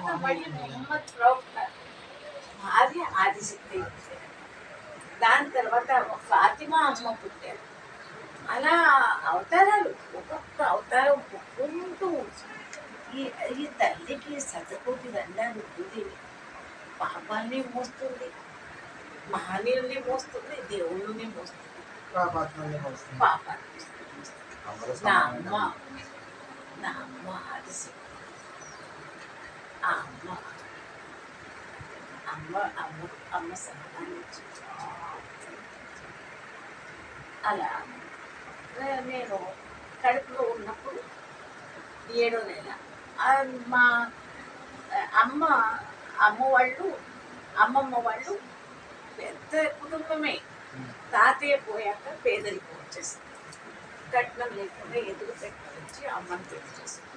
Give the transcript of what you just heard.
తర్వాత మళ్ళీ మొహమ్మద్ ప్రవక్త భార్య ఆదిశక్తి దాని తర్వాత ఫాతిమా అమ్మ పుట్టారు అలా అవతారాలు ఒక్కొక్క అవతారం పుట్టుకుంటూ ఈ ఈ తల్లికి శతకోటి దండాలు భూదేవి పాపాన్ని మోస్తుంది మహనీయుల్ని మోస్తుంది దేవుళ్ళని మోస్తుంది పాపాత్మల్ని మోస్తుంది. పాపాన్ని మోస్తుంది అమర నా సమానం. అమ్మ నా అమ్మ ఆదిశక్తి ఆ అమ్మ అమ్మ అమ్మ అమ్మ సహనాన్ని అలా నే- నేను కడుపులో ఉన్నప్పుడు ఏడో నెల ఆ మా అమ్మ అమ్మ వాళ్ళు అమ్మమ్మ వాళ్ళు పెద్ద కుటుంబమే ఉమ్. తాతయ్య పోయాక పేదరికం వచ్చేసింది కట్నం లేకుండా ఎదురు పెట్టుకొచ్చి అమ్మని పెళ్లి చేసింది